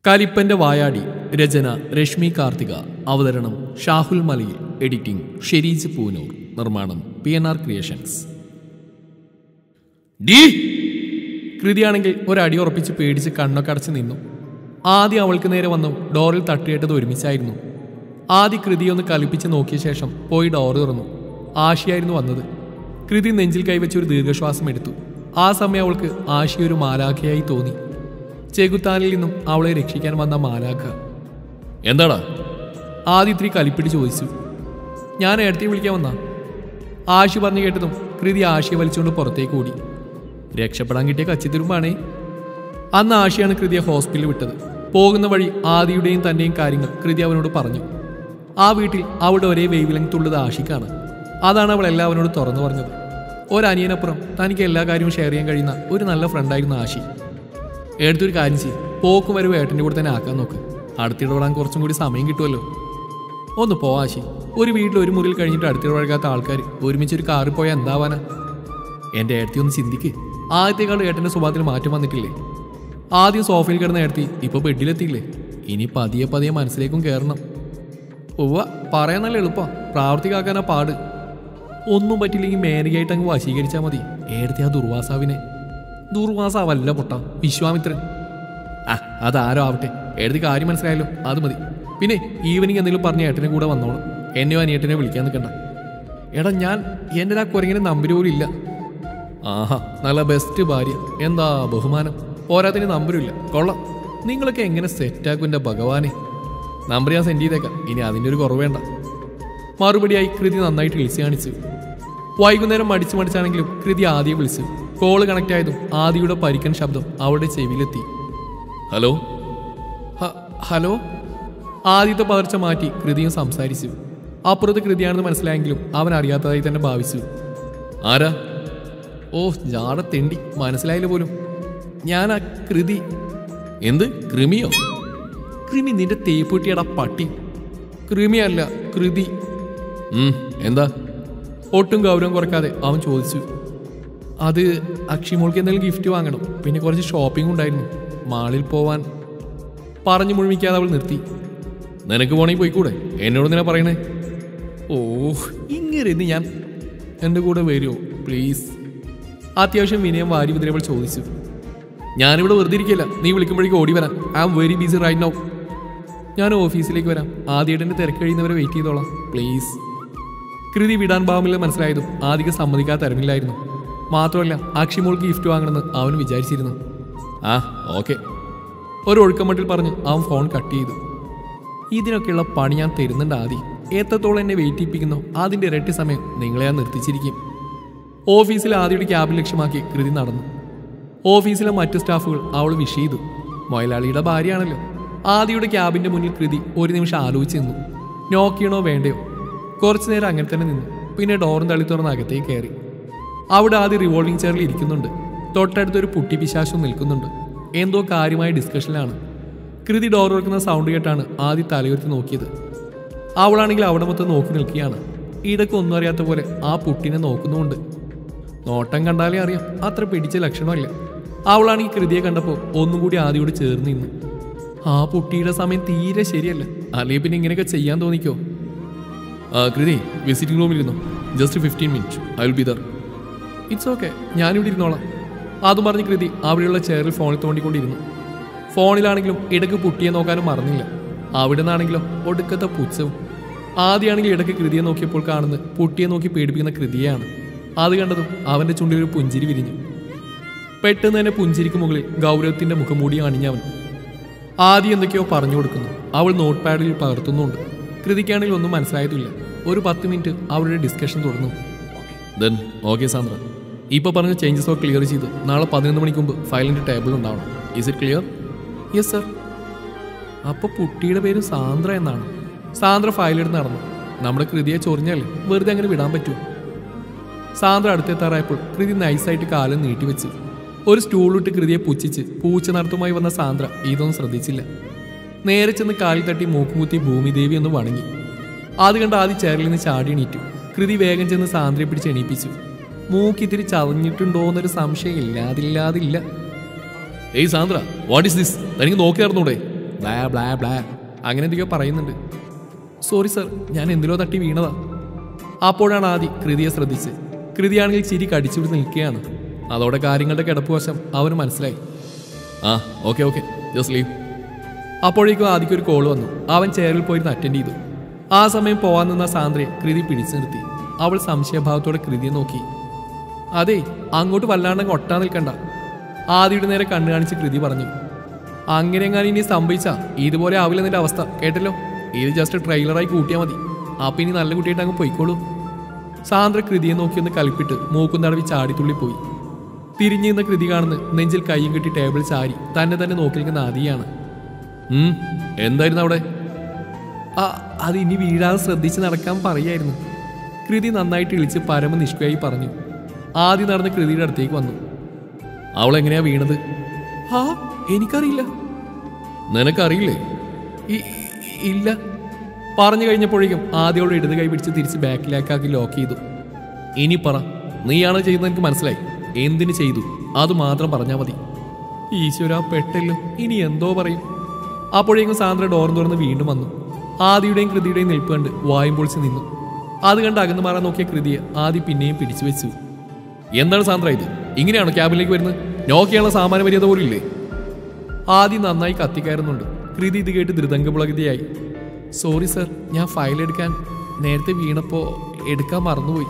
കലിപ്പന്റെ വായാടി രചന രശ്മി കാർത്തിക അവതരണം ഷാഹുൽ മലയിൽ എഡിറ്റിംഗ് ഷെരീജ് പൂനൂർ നിർമ്മാണം പി എൻ ആർ ക്രിയേഷൻസ് ഡി കൃതിയാണെങ്കിൽ ഒരടി ഉറപ്പിച്ച് പേടിച്ച് കണ്ണൊക്കെ അടച്ച് നിന്നു ആദ്യം അവൾക്ക് നേരെ വന്നു ഡോറിൽ തട്ടിയിട്ടത് ഒരുമിച്ചായിരുന്നു ആദ്യ കൃതി ഒന്ന് കലിപ്പിച്ച് നോക്കിയ ശേഷം പോയി ഡോറ് തുറന്നു ആശയായിരുന്നു വന്നത് കൃതി നെഞ്ചിൽ കൈവച്ച് ഒരു ദീർഘശ്വാസം എടുത്തു ആ സമയം അവൾക്ക് ആശി ഒരു മാലാഖയായി തോന്നി ചെകുത്താനിൽ നിന്നും അവളെ രക്ഷിക്കാൻ വന്ന മാലാഖ എന്താടാ ആദ്യ ഇത്തിരി കലിപ്പിടി ചോദിച്ചു ഞാൻ ഏടത്തി വിളിക്കാൻ വന്നാ ആശി പറഞ്ഞു കേട്ടതും കൃതി ആശയെ വലിച്ചുകൊണ്ട് പുറത്തേക്ക് ഓടി രക്ഷപ്പെടാൻ കിട്ടിയ കച്ചിത്തിരുമ്പാണേ അന്ന് ആശയാണ് കൃതിയെ ഹോസ്പിറ്റലിൽ വിട്ടത് പോകുന്ന വഴി ആദിയുടെയും തന്റെയും കാര്യങ്ങൾ കൃതി അവനോട് പറഞ്ഞു ആ വീട്ടിൽ അവളുടെ ഒരേ വേവ് ലെങ്ത് ഉള്ളത് ആഷിക്കാണ് അതാണ് അവൾ എല്ലാവരോട് തുറന്നു പറഞ്ഞത് ഒരനിയനപ്പുറം തനിക്ക് എല്ലാ കാര്യവും ഷെയർ ചെയ്യാൻ കഴിയുന്ന ഒരു നല്ല ഫ്രണ്ടായിരുന്നു ആശി എടുത്തൊരു കാര്യം ചെയ്യും പോക്കും വരവ് ഏട്ടൻ്റെ കൂടെ തന്നെ ആക്കാൻ നോക്ക് അടുത്തിടപെടാൻ കുറച്ചും കൂടി സമയം കിട്ടുമല്ലോ ഒന്ന് പോവാശി ഒരു വീട്ടിൽ ഒരു മുറിയിൽ കഴിഞ്ഞിട്ട് അടുത്തിടപഴകാത്ത ആൾക്കാർ ഒരുമിച്ച് ഒരു കാറിൽ പോയാൽ എന്താവാനാ എൻ്റെ ഏടത്തി ഒന്ന് ചിന്തിക്ക് ആദ്യത്തെക്കാൾ ഏട്ടൻ്റെ സ്വഭാവത്തിൽ മാറ്റം വന്നിട്ടില്ലേ ആദ്യം സോഫയിൽ കിടന്ന ഏടത്തി ഇപ്പോൾ ബെഡിലെത്തിയില്ലേ ഇനി പതിയെ പതിയെ മനസ്സിലേക്കും കയറണം ഉവ്വ പറയാൻ നല്ല എളുപ്പം പ്രാവർത്തികാക്കാനാ പാട് ഒന്നും പറ്റില്ലെങ്കിൽ മേനകയായിട്ട് അങ്ങ് വശീകരിച്ചാൽ മതി ഏടത്തി ആ ദുർവാസാവിനെ ദുർവാസാവല്ല പൊട്ട വിശ്വാമിത്രൻ ആ അതാരോ ആവട്ടെ എഴുതി കാര്യം മനസ്സിലായല്ലോ അത് മതി പിന്നെ ഈവനിങ് എന്തെങ്കിലും പറഞ്ഞ ഏട്ടനെ കൂടെ വന്നോളൂ എന്നെയോ അനിയേട്ടനെ വിളിക്കാൻ നിൽക്കണ്ട എടാ ഞാൻ എൻ്റെ ആ കുരങ്ങിന് നമ്പര് പോലും ഇല്ല ആഹാ നല്ല ബെസ്റ്റ് ഭാര്യ എന്താ ബഹുമാനം പോരാത്തിന് നമ്പരുമില്ല കൊള്ളാം നിങ്ങളൊക്കെ എങ്ങനെ സെറ്റാക്കും എൻ്റെ ഭഗവാനെ നമ്പർ ഞാൻ സെൻഡ് ചെയ്തേക്കാം ഇനി അതിൻ്റെ ഒരു കുറവ് വേണ്ട മറുപടിയായി കൃതി നന്നായിട്ട് വിളിച്ച് കാണിച്ചു വൈകുന്നേരം മടിച്ചു മടിച്ചാണെങ്കിലും കൃതി ആദ്യം വിളിച്ചു കോള് കണക്ട് ആയതും ആദിയുടെ പരിക്കൻ ശബ്ദം അവളുടെ ചെവിയിലെത്തി ഹലോ ഹ- ഹലോ ആദ്യത്തെ പതർച്ച മാറ്റി കൃതിയും സംസാരിച്ചു അപ്പുറത്ത് കൃതിയാണെന്ന് മനസ്സിലായെങ്കിലും അവൻ അറിയാത്തതായി തന്നെ ഭാവിച്ചു ആരാ ഓ ജാട തെണ്ടി മനസ്സിലായില്ല പോലും ഞാൻ ആ കൃതി എന്ത് കൃമിയോ കൃമി നിന്റെ തേപ്പൂട്ടിയടാ പട്ടി കൃമിയല്ല കൃതി ഉം, എന്താ ഒട്ടും ഗൗരവം കുറയ്ക്കാതെ അവൻ ചോദിച്ചു അത് അക്ഷിമോൾക്ക് എന്തെങ്കിലും ഗിഫ്റ്റ് വാങ്ങണം പിന്നെ കുറച്ച് ഷോപ്പിംഗ് ഉണ്ടായിരുന്നു മാളിൽ പോവാൻ പറഞ്ഞു മുഴുമിക്കാതെ അവൾ നിർത്തി നിനക്ക് പോണെങ്കിൽ പോയിക്കൂടെ എന്നോട് നിന്നെ പറയണേ ഓ ഇങ്ങനെ ഞാൻ എൻ്റെ കൂടെ വരുമോ പ്ലീസ് അത്യാവശ്യം വിനയം വാരി വിതിരവൾ ചോദിച്ചു ഞാനിവിടെ വെറുതെ ഇരിക്കില്ല നീ വിളിക്കുമ്പോഴേക്കും ഓടി വരാം I am very busy right now ഞാൻ ഓഫീസിലേക്ക് വരാം ആദ്യമായിട്ട് തിരക്ക് കഴിയുന്നവരെ വെയിറ്റ് ചെയ്തോളാം പ്ലീസ് കൃതി വിടാൻ ഭാവമില്ല മനസ്സിലായതും ആദിക സമ്മതിക്കാത്ത തരമില്ലായിരുന്നു മാത്രമല്ല അക്ഷിമോൾക്ക് ഗിഫ്റ്റ് വാങ്ങണമെന്ന് അവൻ വിചാരിച്ചിരുന്നു ആ ഓക്കെ ഒരു ഒഴുക്കമട്ടിൽ പറഞ്ഞ് അവൻ ഫോൺ കട്ട് ചെയ്തു ഇതിനൊക്കെയുള്ള പണി ഞാൻ തരുന്നുണ്ട് ആദി എത്രത്തോളം എന്നെ വെയിറ്റ് ചെയ്യിപ്പിക്കുന്നോ അതിൻ്റെ ഇരട്ടി സമയം നിങ്ങളെ ഞാൻ നിർത്തിച്ചിരിക്കും ഓഫീസിൽ ആദിയുടെ ക്യാബ് ലക്ഷ്യമാക്കി കൃതി നടന്നു ഓഫീസിലെ മറ്റ് സ്റ്റാഫുകൾ അവൾ വിഷ് ചെയ്തു മൊയലാളിയുടെ ഭാര്യയാണല്ലോ ആദിയുടെ ക്യാബിന്റെ മുന്നിൽ കൃതി ഒരു നിമിഷം ആലോചിച്ച് നിന്നു നോക്കിയണോ വേണ്ടയോ കുറച്ചു നേരം അങ്ങനെ തന്നെ നിന്നു പിന്നെ ഡോറും തള്ളി തുറന്ന് അകത്തേക്ക് കയറി അവിടെ ആദ്യം റിവോൾവിംഗ് ചെയറിൽ ഇരിക്കുന്നുണ്ട് തൊട്ടടുത്തൊരു പുട്ടി പിശാശും നിൽക്കുന്നുണ്ട് എന്തോ കാര്യമായ ഡിസ്കഷനിലാണ് കൃതി ഡോർ തുറക്കുന്ന സൗണ്ട് കേട്ടാണ് ആദ്യം തലയുയർത്തി നോക്കിയത് അവളാണെങ്കിൽ അവിടെ മൊത്തം നോക്കി നിൽക്കുകയാണ് ഇടയ്ക്ക് ഒന്നും അറിയാത്ത പോലെ ആ പുട്ടിനെ നോക്കുന്നുമുണ്ട് നോട്ടം കണ്ടാലേ അറിയാം അത്ര പിടിച്ച ലക്ഷണമല്ല അവളാണെങ്കിൽ കൃതിയെ കണ്ടപ്പോൾ ഒന്നും കൂടി ആദ്യോട് ചേർന്ന് നിന്നു ആ പുട്ടിയുടെ സമയം തീരെ ശരിയല്ല അല്ലെങ്കിൽ പിന്നെ ഇങ്ങനെയൊക്കെ ചെയ്യാൻ തോന്നിക്കോ ആ, കൃതി വിസിറ്റിംഗ് റൂമിൽ ഇരുന്നു just fifteen minute I will be there it's okay ഞാനിവിടെ ഇരുന്നോളാം അതും പറഞ്ഞ് കൃതി അവിടെയുള്ള ചെയറിൽ ഫോണിൽ തോണ്ടിക്കൊണ്ടിരുന്നു ഫോണിലാണെങ്കിലും ഇടയ്ക്ക് പുട്ടിയെ നോക്കാനും മറന്നില്ല അവിടെ നിന്നാണെങ്കിലോ ഒടുക്കത്തെ പുച്ഛവും ആദ്യമാണെങ്കിൽ ഇടയ്ക്ക് കൃതിയെ നോക്കിയപ്പോൾ കാണുന്നത് പുട്ടിയെ നോക്കി പേടിപ്പിക്കുന്ന കൃതിയെയാണ് അത് കണ്ടതും അവന്റെ ചുണ്ടിൽ ഒരു പുഞ്ചിരി വിരിഞ്ഞു പെട്ടെന്ന് തന്നെ പുഞ്ചിരിക്ക് മുകളിൽ ഗൗരവത്തിന്റെ മുഖംമൂടി അണിഞ്ഞവൻ ആദ്യം എന്തൊക്കെയോ പറഞ്ഞു കൊടുക്കുന്നു അവൾ നോട്ട് പാഡിൽ പകർത്തുന്നുണ്ട് കൃതിക്കാണെങ്കിൽ ഒന്നും മനസ്സിലായതില്ല ഒരു പത്ത് മിനിറ്റ് അവരുടെ ഡിസ്കഷൻ തുടർന്നു ദെൻ ഓക്കെ സാന്ദ്ര ഇപ്പൊ പറഞ്ഞ ചേഞ്ചസ് ഒക്കെ ക്ലിയർ ചെയ്ത് നാളെ പതിനൊന്ന് മണിക്ക് മുമ്പ് ഫയലിന്റെ ടേബിൾ ഉണ്ടാവണം is it clear yes sir അപ്പൊ കുട്ടിയുടെ പേര് സാന്ദ്ര എന്നാണ് സാന്ദ്ര ഫയലെടുത്ത് നടന്നു നമ്മുടെ കൃതിയെ ചൊറിഞ്ഞല്ലേ വെറുതെ അങ്ങനെ വിടാൻ പറ്റുമോ സാന്ദ്ര അടുത്തെത്താറായപ്പോൾ കൃതി നൈസായിട്ട് കാലം നീട്ടിവെച്ചു ഒരു സ്റ്റൂളിട്ട് കൃതിയെ പുച്ഛിച്ച് പൂച്ച നടത്തുമായി വന്ന സാന്ദ്ര ഇതൊന്നും ശ്രദ്ധിച്ചില്ല നേരെ ചെന്ന് കാലിൽ തട്ടി മൂക്കുമുത്തി ഭൂമിദേവി ഒന്ന് വണങ്ങി അത് കണ്ട് ആദ്യം ചെയറിൽ നിന്ന് ചാടി എണീറ്റു കൃതി വേഗം ചെന്ന് സാന്ദ്രയെ പിടിച്ച് എണീപ്പിച്ചു മൂക്കിത്തിരി ചതഞ്ഞിട്ടുണ്ടോ എന്നൊരു സംശയം ഇല്ലാതില്ലാതില്ല ഏയ് സാന്ദ്ര വാട്ട് ഇസ് ദിസ് തനിക്ക് നോക്കി നടന്നൂടെ ബ്ലാ ബ്ലാ ബ്ലാ അങ്ങനെ എന്തൊക്കെയോ പറയുന്നുണ്ട് സോറി സർ ഞാൻ എന്തിലോ തട്ടി വീണതാ അപ്പോഴാണ് ആദി കൃതിയെ ശ്രദ്ധിച്ച് കൃതിയാണെങ്കിൽ ചിരി കടിച്ചുപിടിച്ച് നിൽക്കുകയാണ് അതോടെ കാര്യങ്ങളുടെ കിടപ്പ് വശം അവന് മനസ്സിലായി ആ ഓക്കെ ഓക്കെ ജസ്റ്റ് ലീവ് അപ്പോഴേക്കും ആദിക്ക് ഒരു കോൾ വന്നു അവൻ ചെയറിൽ പോയിരുന്ന് അറ്റൻഡ് ചെയ്തു ആ സമയം പോവാൻ നിന്ന സാന്ദ്രയെ കൃതി പിടിച്ചു നിർത്തി അവൾ സംശയഭാവത്തോടെ കൃതിയെ നോക്കി അതെ അങ്ങോട്ട് വല്ലാണ്ടങ്ങ് ഒട്ടാ നിൽക്കണ്ട ആദിയുടെ നേരെ കണ്ണു കാണിച്ച് കൃതി പറഞ്ഞു അങ്ങനെ എങ്ങാനും ഇനി സംഭവിച്ച ഇതുപോലെ ആവില്ല നിന്റെ അവസ്ഥ കേട്ടല്ലോ ഇത് ജസ്റ്റ് ട്രെയിലറായി കൂട്ടിയാൽ മതി അപ്പൊ ഇനി നല്ല കുട്ടിയായിട്ട് അങ്ങ് പോയിക്കോളൂ സാന്ദ്ര കൃതിയെ നോക്കി ഒന്ന് കലിപ്പിട്ട് മൂക്കും തടവി ചാടിത്തുള്ളി പോയി തിരിഞ്ഞു നിന്ന കൃതി കാണുന്ന നെഞ്ചിൽ കൈയും കെട്ടി ടേബിൾ ചാരി തന്നെ തന്നെ നോക്കി നിൽക്കുന്ന ആദിയാണ് ഉം, എന്തായിരുന്നു അവിടെ ആ അത് ഇനി വീഴാതെ ശ്രദ്ധിച്ച് നടക്കാൻ പറയായിരുന്നു കൃതി നന്നായിട്ട് ഇളിച്ച് പരമ നിഷ്കയായി പറഞ്ഞു ആദ്യം നടന്ന് കൃതിയുടെ അടുത്തേക്ക് വന്നു അവൾ എങ്ങനെയാ വീണത് ആ എനിക്കറിയില്ല നിനക്കറിയില്ലേ ഇ- ഇ- ഇല്ല പറഞ്ഞു കഴിഞ്ഞപ്പോഴേക്കും ആദ്യയോട് ഇടത് കൈ പിടിച്ച് തിരിച്ച് ബാക്കിലേക്കാക്കി ലോക്ക് ചെയ്തു ഇനി പറ നീയാണ് ചെയ്തത് എനിക്ക് മനസ്സിലായി എന്തിന് ചെയ്തു അത് മാത്രം പറഞ്ഞാൽ മതി ഈശ്വര പെട്ടല്ലോ ഇനി എന്തോ പറയും അപ്പോഴേക്കും സാന്ദ്ര ഡോർ തുറന്ന് വീണ്ടും വന്നു ആദിയുടെയും കൃതിയുടെയും നിൽപ്പ് കണ്ട് വായും പൊളിച്ച് നിന്നു അത് കണ്ട് അകന്നു മാറാൻ നോക്കിയ കൃതിയെ ആദി പിന്നെയും പിടിച്ചു വെച്ചു എന്താണ് സാന്ദ്ര ഇത് ഇങ്ങനെയാണോ ക്യാബിനിലേക്ക് വരുന്നത് നോക്കിയുള്ള സാമാന്യ മര്യാദ പോലും ഇല്ലേ ആദ്യം നന്നായി കത്തിക്കയറുന്നുണ്ട് കൃതി ഇത് കേട്ട് ധൃതംഗപുളകിതയായി സോറി സർ ഞാൻ ഫയൽ എടുക്കാൻ നേരത്തെ വീണപ്പോ എടുക്കാൻ മറന്നുപോയി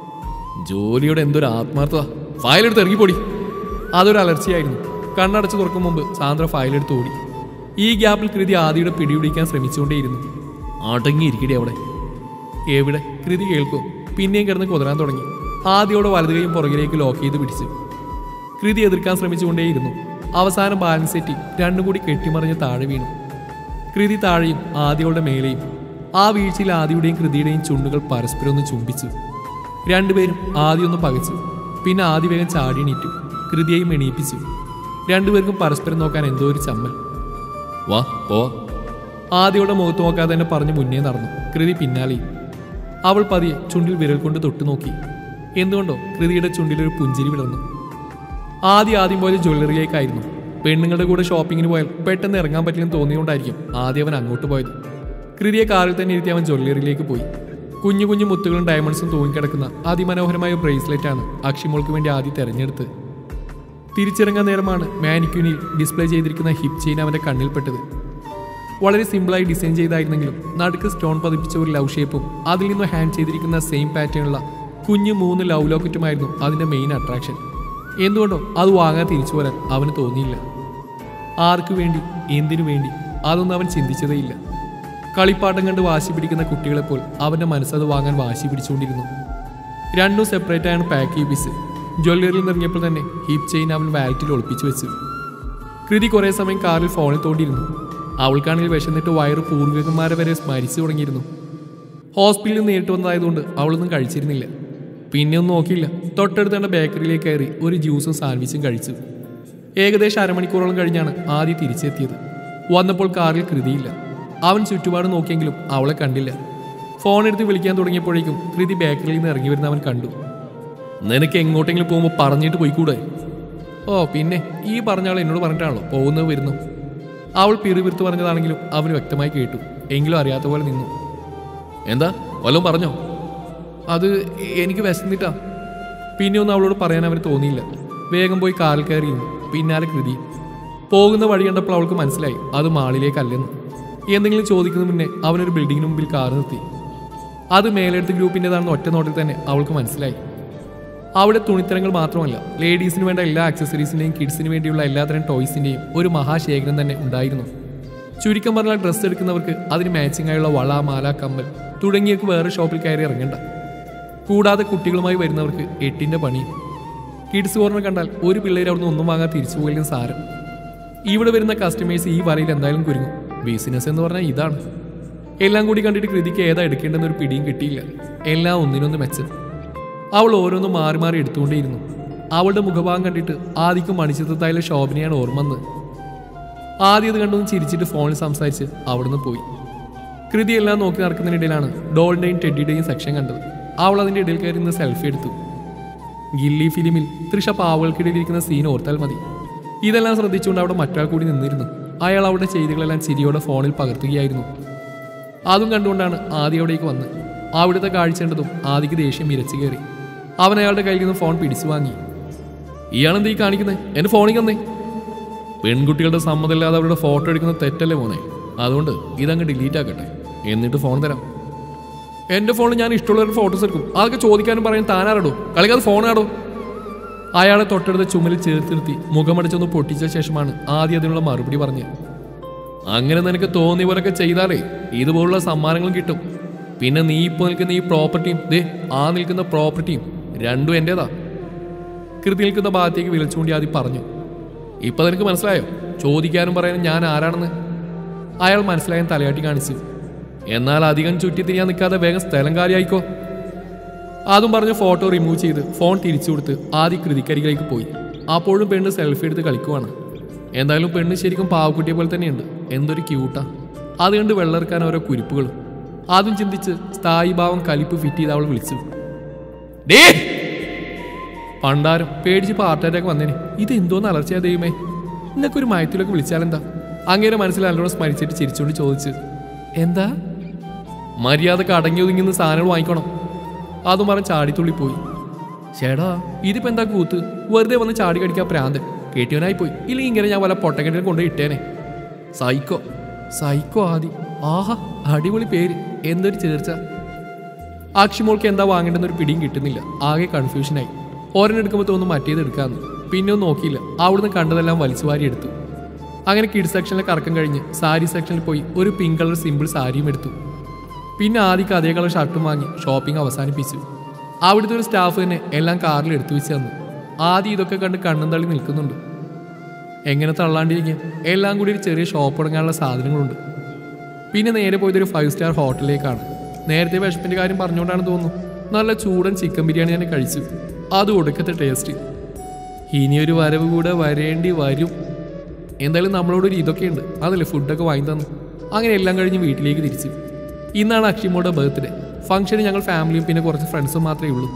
ജോലിയുടെ എന്തൊരു ആത്മാർത്ഥത ഫയൽ എടുത്ത് ഇറങ്ങിപ്പോടി അതൊരു അലർച്ചയായിരുന്നു കണ്ണടച്ച് തുറക്കും മുമ്പ് സാന്ദ്ര ഫയൽ എടുത്ത് ഓടി ഈ ഗ്യാപ്പിൽ കൃതി ആദിയുടെ പിടിപിടിക്കാൻ ശ്രമിച്ചുകൊണ്ടേയിരുന്നു അടങ്ങിയിരിക്കടി അവിടെ എവിടെ കൃതി കേൾക്കോ പിന്നെയും കിടന്ന് കുതിരാൻ തുടങ്ങി ആദ്യോടെ വലതുകയും പുറകിലേക്ക് ലോക്ക് ചെയ്ത് പിടിച്ചു കൃതി എതിർക്കാൻ ശ്രമിച്ചുകൊണ്ടേയിരുന്നു അവസാനം ബാലൻസ് തെറ്റി രണ്ടും കൂടി കെട്ടിമറിഞ്ഞ് താഴെ വീണു കൃതി താഴെയും ആദികളുടെ മേലെയും ആ വീഴ്ചയിൽ ആദിയുടെയും കൃതിയുടെയും ചുണ്ടുകൾ പരസ്പരം ഒന്ന് ചുംബിച്ചു രണ്ടുപേരും ആദ്യം ഒന്ന് പകച്ചു പിന്നെ ആദ്യ വേഗം ചാടി എണീറ്റു കൃതിയെയും എണീപ്പിച്ചു രണ്ടുപേർക്കും പരസ്പരം നോക്കാൻ എന്തോ ഒരു ചമ്മൽ വാ പോ ആദ്യയുടെ മുഖത്ത് നോക്കാതെ തന്നെ പറഞ്ഞ് മുന്നേ നടന്നു കൃതി പിന്നാലെയും അവൾ പതിയെ ചുണ്ടിൽ വിരൽ കൊണ്ട് തൊട്ടു നോക്കി എന്തുകൊണ്ടോ കൃതിയുടെ ചുണ്ടിലൊരു പുഞ്ചിരി വിടർന്നു ആദ്യം ആദ്യം പോയത് ജ്വല്ലറിയിലേക്കായിരുന്നു പെണ്ണുങ്ങളുടെ കൂടെ ഷോപ്പിങ്ങിന് പോയാൽ പെട്ടെന്ന് ഇറങ്ങാൻ പറ്റില്ലെന്ന് തോന്നിയുകൊണ്ടായിരിക്കും ആദ്യം അവൻ അങ്ങോട്ട് പോയത് കൃതിയെ കാറിൽ തന്നെ ഇരുത്തി അവൻ ജ്വല്ലറിയിലേക്ക് പോയി കുഞ്ഞു കുഞ്ഞു മുത്തുകളും ഡയമണ്ട്സും തൂങ്ങിക്കിടക്കുന്ന അതിമനോഹരമായ ബ്രേസ്ലെറ്റ് ആണ് അക്ഷിമോൾക്ക് വേണ്ടി ആദ്യം തെരഞ്ഞെടുത്ത് തിരിച്ചിറങ്ങാൻ നേരമാണ് മാനിക്യൂനിൽ ഡിസ്പ്ലേ ചെയ്തിരിക്കുന്ന ഹിപ്പ് ചെയിൻ അവന്റെ കണ്ണിൽപ്പെട്ടത് വളരെ സിമ്പിളായി ഡിസൈൻ ചെയ്തായിരുന്നെങ്കിലും നടുക്ക് സ്റ്റോൺ പതിപ്പിച്ച ഒരു ലവ് ഷേപ്പും അതിൽ നിന്ന് ഹാൻഡ് ചെയ്തിരിക്കുന്ന സെയിം പാറ്റേണുള്ള കുഞ്ഞു മൂന്ന് ലവ് ലോക്കറ്റുമായിരുന്നു അതിന്റെ മെയിൻ അട്രാക്ഷൻ എന്തുകൊണ്ടോ അത് വാങ്ങാൻ തിരിച്ചു വരാൻ അവന് തോന്നിയില്ല ആർക്കു വേണ്ടി എന്തിനു വേണ്ടി അതൊന്നും അവൻ ചിന്തിച്ചതേയില്ല കളിപ്പാട്ടം കണ്ട് വാശി പിടിക്കുന്ന കുട്ടികളെപ്പോൾ അവന്റെ മനസ്സത് വാങ്ങാൻ വാശി പിടിച്ചുകൊണ്ടിരുന്നു രണ്ടും സെപ്പറേറ്റ് ആണ് പാക്ക് ചെയ്യിപ്പിച്ച് ജ്വല്ലറിയിൽ നിന്ന് ഇറങ്ങിയപ്പോൾ തന്നെ ഹിപ്പ് ചെയിൻ അവൻ വാലറ്റിൽ ഒളിപ്പിച്ചു വെച്ചു കൃതി കുറേ സമയം കാറിൽ ഫോണിൽ തോണ്ടിയിരുന്നു അവൾക്കാണെങ്കിൽ വിശന്നിട്ട് വയറ് പൂർവികന്മാരെ വരെ സ്മരിച്ചു തുടങ്ങിയിരുന്നു ഹോസ്പിറ്റലിൽ നേരിട്ട് വന്നതായതുകൊണ്ട് അവളൊന്നും കഴിച്ചിരുന്നില്ല പിന്നെ ഒന്നും നോക്കിയില്ല തൊട്ടടുത്ത് തന്നെ ബേക്കറിയിലേക്ക് കയറി ഒരു ജ്യൂസും സാൻഡ്വിച്ചും കഴിച്ചു ഏകദേശം അരമണിക്കൂറോളം കഴിഞ്ഞാണ് ആദ്യം തിരിച്ചെത്തിയത് വന്നപ്പോൾ കാറിൽ കൃതിയില്ല അവൻ ചുറ്റുപാട് നോക്കിയെങ്കിലും അവളെ കണ്ടില്ല ഫോൺ എടുത്ത് വിളിക്കാൻ തുടങ്ങിയപ്പോഴേക്കും കൃതി ബേക്കറിയിൽ നിന്ന് ഇറങ്ങി വരുന്ന അവൻ കണ്ടു നിനക്ക് എങ്ങോട്ടെങ്കിലും പോകുമ്പോൾ പറഞ്ഞിട്ട് പോയിക്കൂടെ ഓ പിന്നെ ഈ പറഞ്ഞ ആൾ എന്നോട് പറഞ്ഞിട്ടാണല്ലോ പോകുന്നത് വരുന്നു അവൾ പിറുപിറുത്ത് പറഞ്ഞതാണെങ്കിലും അവന് വ്യക്തമായി കേട്ടു എങ്കിലും അറിയാത്ത പോലെ നിന്നു എന്താ വല്ലതും പറഞ്ഞോ അത് എനിക്ക് വിശന്നിട്ടാ പിന്നെ ഒന്നും അവളോട് പറയാൻ അവന് തോന്നിയില്ല വേഗം പോയി കാറിൽ കയറിയിരുന്നു പിന്നാലെ കൃതി പോകുന്ന വഴി കണ്ടപ്പോൾ അവൾക്ക് മനസ്സിലായി അത് മാളിലേക്കല്ലെന്ന് എന്തെങ്കിലും ചോദിക്കുന്നതിന് മുന്നേ അവനൊരു ബിൽഡിങ്ങിന് മുമ്പിൽ കാർ നിർത്തി അത് മേലെടുത്ത് ഗ്രൂപ്പിൻ്റെതാണെന്ന് ഒറ്റ നോട്ടിൽ തന്നെ അവൾക്ക് മനസ്സിലായി അവിടെ തുണിത്തരങ്ങൾ മാത്രമല്ല ലേഡീസിന് വേണ്ട എല്ലാ ആക്സസറീസിന്റെയും കിഡ്സിന് വേണ്ടിയുള്ള എല്ലാത്തരം ടോയ്സിന്റെയും ഒരു മഹാശേഖരം തന്നെ ഉണ്ടായിരുന്നു ചുരുക്കം പറഞ്ഞാൽ ഡ്രസ്സ് എടുക്കുന്നവർക്ക് അതിന് മാച്ചിങ് ആയുള്ള വള മാല കമ്മൽ തുടങ്ങിയവർക്ക് വേറെ ഷോപ്പിൽ കയറി ഇറങ്ങണ്ട കൂടാതെ കുട്ടികളുമായി വരുന്നവർക്ക് എട്ടിന്റെ പണിയും കിഡ്സ് കോർണർ കണ്ടാൽ ഒരു പിള്ളേർ അവിടുന്ന് ഒന്നും വാങ്ങാൻ തിരിച്ചു പോയില്ലെന്ന് സാരം ഇവിടെ വരുന്ന കസ്റ്റമേഴ്സ് ഈ വലയിൽ എന്തായാലും കുരുങ്ങും ബിസിനസ് എന്ന് പറഞ്ഞാൽ ഇതാണ് എല്ലാം കൂടി കണ്ടിട്ട് കൃതിക്ക് ഏതാ എടുക്കേണ്ടെന്ന് ഒരു പിടിയും കിട്ടിയില്ല എല്ലാം ഒന്നിനൊന്ന് മെച്ചം അവൾ ഓരോന്നും മാറി മാറി എടുത്തുകൊണ്ടേയിരുന്നു അവളുടെ മുഖഭാഗം കണ്ടിട്ട് ആദ്യം മണിച്ചിത്രത്തായാലും ശോഭനയാണ് ഓർമ്മ വന്നത് ആദ്യം ഇത് കണ്ടൊന്ന് ചിരിച്ചിട്ട് ഫോണിൽ സംസാരിച്ച് അവിടുന്ന് പോയി കൃതി എല്ലാം നോക്കി നടക്കുന്നതിനിടയിലാണ് ഡോളിന്റെയും ടെഡിയുടെയും സെക്ഷൻ കണ്ടത് അവൾ അതിന്റെ ഇടയിൽ കയറി നിന്ന് സെൽഫി എടുത്തു ഗില്ലി ഫിലിമിൽ തൃഷ പാവകൾക്കിടയിൽ ഇരിക്കുന്ന സീൻ ഓർത്താൽ മതി ഇതെല്ലാം ശ്രദ്ധിച്ചുകൊണ്ട് അവിടെ മറ്റാൾ കൂടി നിന്നിരുന്നു അയാൾ അവിടെ ചെയ്തികളെല്ലാം ചിരിയോടെ ഫോണിൽ പകർത്തുകയായിരുന്നു അതും കണ്ടുകൊണ്ടാണ് ആദ്യ അവിടേക്ക് വന്ന് അവിടുത്തെ കാഴ്ച കണ്ടതും ആദിക്ക് ദേഷ്യം ഇരച്ചു കയറി അവൻ അയാളുടെ കയ്യിൽ നിന്ന് ഫോൺ പിടിച്ചു വാങ്ങി ഇയാളെന്താ ഈ കാണിക്കുന്നത് എന്റെ ഫോണിൽ തന്നേ പെൺകുട്ടികളുടെ സമ്മതമില്ലാതെ അവരുടെ ഫോട്ടോ എടുക്കുന്ന തെറ്റല്ലേ മോനെ അതുകൊണ്ട് ഇതങ്ങ് ഡിലീറ്റ് ആക്കട്ടെ എന്നിട്ട് ഫോൺ തരാം എന്റെ ഫോണിൽ ഞാൻ ഇഷ്ടമുള്ളവരുടെ ഫോട്ടോസ് എടുക്കും അതൊക്കെ ചോദിക്കാനും പറയാൻ താനാരടോ കളിക്കാതെ ഫോൺ ആടോ അയാളെ തൊട്ടടുത്ത ചുമലിൽ ചേർത്ത് നിർത്തി മുഖമടിച്ചൊന്ന് പൊട്ടിച്ച ശേഷമാണ് ആദ്യം അതിനുള്ള മറുപടി പറഞ്ഞത് അങ്ങനെ നിനക്ക് തോന്നിയ പോലൊക്കെ ചെയ്താലേ ഇതുപോലുള്ള സമ്മാനങ്ങളും കിട്ടും പിന്നെ നീ ഇപ്പോൾ നിൽക്കുന്ന ഈ പ്രോപ്പർട്ടിയും ദേ ആ നിൽക്കുന്ന പ്രോപ്പർട്ടിയും രണ്ടും എൻ്റെതാ കൃതി നിൽക്കുന്ന ഭാഗത്തേക്ക് വിളിച്ചുകൊണ്ട് ആദ്യം പറഞ്ഞു ഇപ്പൊ നിനക്ക് മനസ്സിലായോ ചോദിക്കാനും പറയാനും ഞാൻ ആരാണെന്ന് അയാൾ മനസ്സിലായാൻ തലയാട്ടി കാണിച്ചു എന്നാൽ അധികം ചുറ്റിത്തിരിയാൻ നിൽക്കാതെ വേഗം സ്ഥലം കാര്യമായിക്കോ അതും പറഞ്ഞ് ഫോട്ടോ റിമൂവ് ചെയ്ത് ഫോൺ തിരിച്ചു കൊടുത്ത് ആദ്യ കൃതിക്കരികിലേക്ക് പോയി അപ്പോഴും പെണ്ണ് സെൽഫി എടുത്ത് കളിക്കുവാണ് എന്തായാലും പെണ്ണ് ശരിക്കും പാവക്കുട്ടിയെ പോലെ തന്നെയുണ്ട് എന്തൊരു ക്യൂട്ടാ അത് കണ്ട് വെള്ളെറുക്കാൻ ഓരോ കുരിപ്പുകളും അതും ചിന്തിച്ച് സ്ഥായി ഭാവം കലിപ്പ് ഫിറ്റ് ചെയ്ത് അവൾ വിളിച്ചു ഡേ പണ്ടാരം പേടിച്ച് പാർട്ട് അറ്റാക്ക് വന്നേനെ ഇത് എന്തോന്ന് അലർച്ചയാ ദൈവമേ ഇന്നൊക്കെ ഒരു മയത്തിലൊക്കെ വിളിച്ചാലെന്താ അങ്ങേരെ മനസ്സിൽ നല്ലോണം സ്മരിച്ചിട്ട് ചിരിച്ചുകൊണ്ട് ചോദിച്ചു എന്താ മര്യാദക്ക് അടങ്ങി ഒതുങ്ങുന്ന സാധനങ്ങൾ വാങ്ങിക്കണം അതും പറഞ്ഞ് ചാടിത്തുള്ളി പോയി ചേടാ ഇതിപ്പോ എന്താ കൂത്ത് വെറുതെ വന്ന് ചാടി കടിക്കാൻ പ്രാന്ത് കേട്ടിയവനായി പോയി ഇല്ലെങ്കിൽ ഇങ്ങനെ ഞാൻ വല്ല പൊട്ടക്കെട്ടിൽ കൊണ്ടുപോയി ഇട്ടേനെ സൈക്കോ സൈക്കോ ആദി ആഹാ അടിപൊളി പേര് എന്തൊരു ചേർച്ച അക്ഷിമോൾക്ക് എന്താ വാങ്ങേണ്ടെന്നൊരു പിടിയും കിട്ടുന്നില്ല ആകെ കൺഫ്യൂഷനായി ഓരോ എടുക്കുമ്പോൾ തോന്നുന്നു മറ്റേത് എടുക്കാമെന്ന് പിന്നെ ഒന്നും നോക്കിയില്ല അവിടുന്ന് കണ്ടതെല്ലാം വലിച്ചു വാരി എടുത്തു അങ്ങനെ കിഡ്സ് സെക്ഷനിലെ കറക്കം കഴിഞ്ഞ് സാരി സെക്ഷനിൽ പോയി ഒരു പിങ്ക് കളർ സിമ്പിൾ സാരിയും എടുത്തു പിന്നെ ആദ്യക്ക് അതേ കളർ ഷർട്ടും വാങ്ങി ഷോപ്പിംഗ് അവസാനിപ്പിച്ചു അവിടുത്തെ ഒരു സ്റ്റാഫ് തന്നെ എല്ലാം കാറിൽ എടുത്തു വെച്ച് തന്നു ആദ്യം ഇതൊക്കെ കണ്ട് കണ്ണും തള്ളി നിൽക്കുന്നുണ്ട് എങ്ങനെ തള്ളാണ്ടിരിക്കും എല്ലാം കൂടി ഒരു ചെറിയ ഷോപ്പ് തുടങ്ങാനുള്ള സാധനങ്ങളുണ്ട് പിന്നെ നേരെ പോയതൊരു ഫൈവ് സ്റ്റാർ ഹോട്ടലിലേക്കാണ് നേരത്തെ വിശപ്പിന്റെ കാര്യം പറഞ്ഞുകൊണ്ടാണ് തോന്നുന്നു നല്ല ചൂടൻ ചിക്കൻ ബിരിയാണി തന്നെ കഴിച്ചു അത് ഒടുക്കത്തെ ടേസ്റ്റ് ഇനിയൊരു വരവ് കൂടെ വരേണ്ടി വരും എന്തായാലും നമ്മളോടൊരു ഇതൊക്കെയുണ്ട് അതല്ലേ ഫുഡൊക്കെ വാങ്ങി തന്നു അങ്ങനെ എല്ലാം കഴിഞ്ഞ് വീട്ടിലേക്ക് തിരിച്ചു ഇന്നാണ് അക്ഷിമോടെ ബർത്ത്ഡേ ഫംഗ്ഷന് ഞങ്ങൾ ഫാമിലിയും പിന്നെ കുറച്ച് ഫ്രണ്ട്സും മാത്രമേ ഉള്ളൂ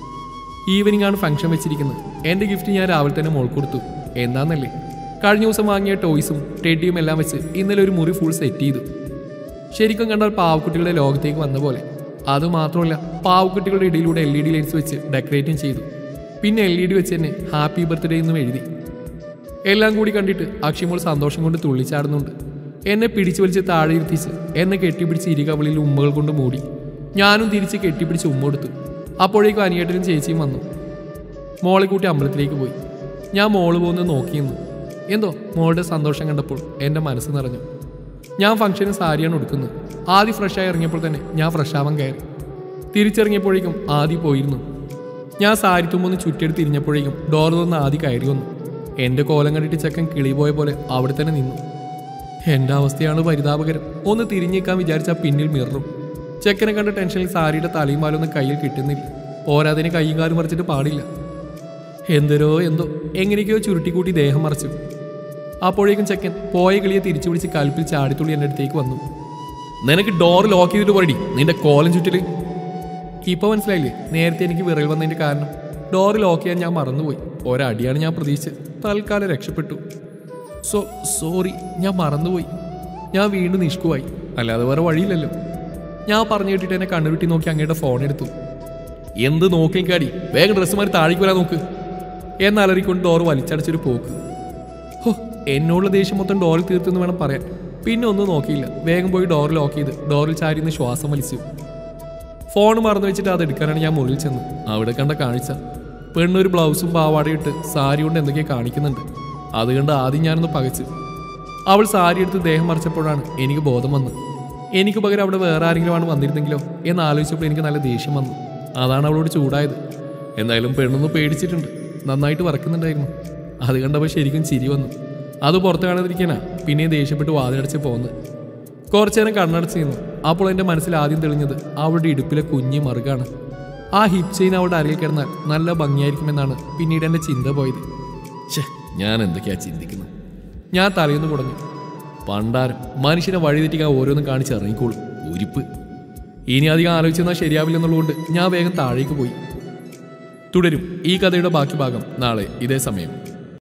ഈവനിങ് ആണ് ഫംഗ്ഷൻ വെച്ചിരിക്കുന്നത് എൻ്റെ ഗിഫ്റ്റ് ഞാൻ രാവിലെ തന്നെ മോൾ കൊടുത്തു എന്താന്നല്ലേ കഴിഞ്ഞ ദിവസം വാങ്ങിയ ടോയ്സും ടെഡിയും എല്ലാം വെച്ച് ഇന്നലെ ഒരു മുറി ഫുൾ സെറ്റ് ചെയ്തു ശരിക്കും കണ്ടാൽ പാവക്കുട്ടികളുടെ ലോകത്തേക്ക് വന്ന പോലെ അതുമാത്രമല്ല പാവക്കുട്ടികളുടെ ഇടയിലൂടെ എൽ ഇ ഡി ലൈറ്റ്സ് വെച്ച് ഡെക്കറേറ്റും ചെയ്തു പിന്നെ എൽ ഇ ഡി വെച്ച് തന്നെ ഹാപ്പി ബർത്ത്ഡേ എന്നും എഴുതി എല്ലാം കൂടി കണ്ടിട്ട് അക്ഷിമോൾ സന്തോഷം കൊണ്ട് തുള്ളിച്ചാടുന്നുണ്ട് എന്നെ പിടിച്ചു വലിച്ച് താഴെ ഇരുത്തിച്ച് എന്നെ കെട്ടിപ്പിടിച്ച് ഇരികവളിൽ ഉമ്മകൾ കൊണ്ട് മൂടി ഞാനും തിരിച്ച് കെട്ടിപ്പിടിച്ച് ഉമ്മ കൊടുത്തു അപ്പോഴേക്കും അനിയേട്ടനും ചേച്ചിയും വന്നു മോളെ കൂട്ടി അമ്പലത്തിലേക്ക് പോയി ഞാൻ മോള് പോകുന്നത് നോക്കി നിന്നു എന്തോ മോളുടെ സന്തോഷം കണ്ടപ്പോൾ എൻ്റെ മനസ്സ് നിറഞ്ഞു ഞാൻ ഫംഗ്ഷന് സാരിയാണ് ഉടുക്കുന്നത് ആദ്യം ഫ്രഷായി ഇറങ്ങിയപ്പോൾ തന്നെ ഞാൻ ഫ്രഷാവാൻ കയറി തിരിച്ചിറങ്ങിയപ്പോഴേക്കും ആദ്യം പോയിരുന്നു ഞാൻ സാരി തുമ്പൊന്ന് ചുറ്റിയെടുത്ത് തിരിഞ്ഞപ്പോഴേക്കും ഡോർ തുറന്ന് ആദ്യം കയറി വന്നു എൻ്റെ കോലം കണ്ടിട്ട് ചെക്കൻ കിളി പോയ പോലെ അവിടെ തന്നെ നിന്നു എൻ്റെ അവസ്ഥയാണ് പരിതാപകരം ഒന്ന് തിരിഞ്ഞേക്കാൻ വിചാരിച്ച പിന്നിൽ മിററും ചെക്കനെ കണ്ട ടെൻഷനിൽ സാരിയുടെ തലയും പാലൊന്നും കയ്യിൽ കിട്ടുന്നില്ല പോരാതിന് കൈയും കാലും മറിച്ചിട്ട് പാടില്ല എന്തരോ എന്തോ എങ്ങനെയൊക്കെയോ ചുരുട്ടിക്കൂട്ടി ദേഹം മറച്ചു അപ്പോഴേക്കും ചെക്കൻ പോയ കിളിയെ തിരിച്ചു പിടിച്ച് കൽപ്പിൽ ചാടിത്തുള്ളി എൻ്റെ അടുത്തേക്ക് വന്നു നിനക്ക് ഡോർ ലോക്ക് ചെയ്തിട്ട് പറയടി നിന്റെ കോലം ചുറ്റില് ഇപ്പൊ മനസ്സിലായില്ലേ നേരത്തെ എനിക്ക് വിറൽ വന്നതിന്റെ കാരണം ഡോർ ലോക്ക് ചെയ്യാൻ ഞാൻ മറന്നുപോയി ഒരടിയാണ് ഞാൻ പ്രതീക്ഷിച്ചത് തൽക്കാലം രക്ഷപ്പെട്ടു സോ സോറി ഞാൻ മറന്നുപോയി ഞാൻ വീണ്ടും നിഷ്കുവായി അല്ലാതെ വേറെ വഴിയില്ലല്ലോ ഞാൻ പറഞ്ഞു കേട്ടിട്ട് എന്നെ കണ്ണുരുട്ടി നോക്കി അങ്ങയുടെ ഫോൺ എടുത്തു എന്ത് നോക്കിക്കാടി വേഗം ഡ്രസ്സ് മാറി താഴേക്ക് വരാൻ നോക്ക് എന്നലറിക്കൊണ്ട് ഡോർ വലിച്ചടച്ചൊരു പോക്ക് ഹോ എന്നോടുള്ള ദേഷ്യം മൊത്തം ഡോറിൽ തീർത്തെന്ന് വേണം പറയാൻ പിന്നെ ഒന്നും നോക്കിയില്ല വേഗം പോയി ഡോർ ലോക്ക് ചെയ്ത് ഡോറിൽ ചാരി നിന്ന് ശ്വാസം വലിച്ചു ഫോൺ മറന്നു വെച്ചിട്ട് അത് എടുക്കാനാണ് ഞാൻ മുറിയിൽ ചെന്ന് അവിടെ കണ്ട കാഴ്ച പെണ്ണൊരു ബ്ലൗസും പാവാടയും ഇട്ട് സാരി കൊണ്ട് എന്തൊക്കെയോ കാണിക്കുന്നുണ്ട് അത് കണ്ട് ആദ്യം ഞാനൊന്ന് പകച്ചു അവൾ സാരി എടുത്ത് ദേഹം മറിച്ചപ്പോഴാണ് എനിക്ക് ബോധം വന്നത് എനിക്ക് പകരം അവിടെ വേറെ ആരെങ്കിലും ആണ് വന്നിരുന്നെങ്കിലോ എന്ന് ആലോചിച്ചപ്പോൾ എനിക്ക് നല്ല ദേഷ്യം വന്നു അതാണ് അവളോട് ചൂടായത് എന്തായാലും പെണ്ണൊന്ന് പേടിച്ചിട്ടുണ്ട് നന്നായിട്ട് വറക്കുന്നുണ്ടായിരുന്നു അത് കണ്ടപ്പോൾ ശരിക്കും ചിരി വന്നു അത് പുറത്ത് കാണാതിരിക്കാനാ പിന്നെയും ദേഷ്യപ്പെട്ട് വാതിലടച്ച് പോന്ന് കുറച്ചു നേരം കണ്ണടച്ച് നിന്നു അപ്പോൾ എൻ്റെ മനസ്സിൽ ആദ്യം തെളിഞ്ഞത് അവളുടെ ഇടുപ്പിലെ കുഞ്ഞി മറുകാണ് ആ ഹിപ് ചെയിൻ അവളുടെ അരയിൽ കിടന്നാൽ നല്ല ഭംഗിയായിരിക്കുമെന്നാണ് പിന്നീട് എൻ്റെ ചിന്ത പോയത് ഛേ ഞാൻ എന്തൊക്കെയാ ചിന്തിക്കുന്നത് ഞാൻ തലയൊന്ന് കുടഞ്ഞു പണ്ടാരം മനുഷ്യനെ വഴിതെറ്റിക്കാൻ ഓരോന്നും കാണിച്ച് ഇറങ്ങിക്കോളും ഉരിപ്പ് ഇനി അധികം ആലോചിച്ചെന്നാൽ ശരിയാവില്ലെന്നുള്ളതുകൊണ്ട് ഞാൻ വേഗം താഴേക്ക് പോയി തുടരും ഈ കഥയുടെ ബാക്കി ഭാഗം നാളെ ഇതേ സമയം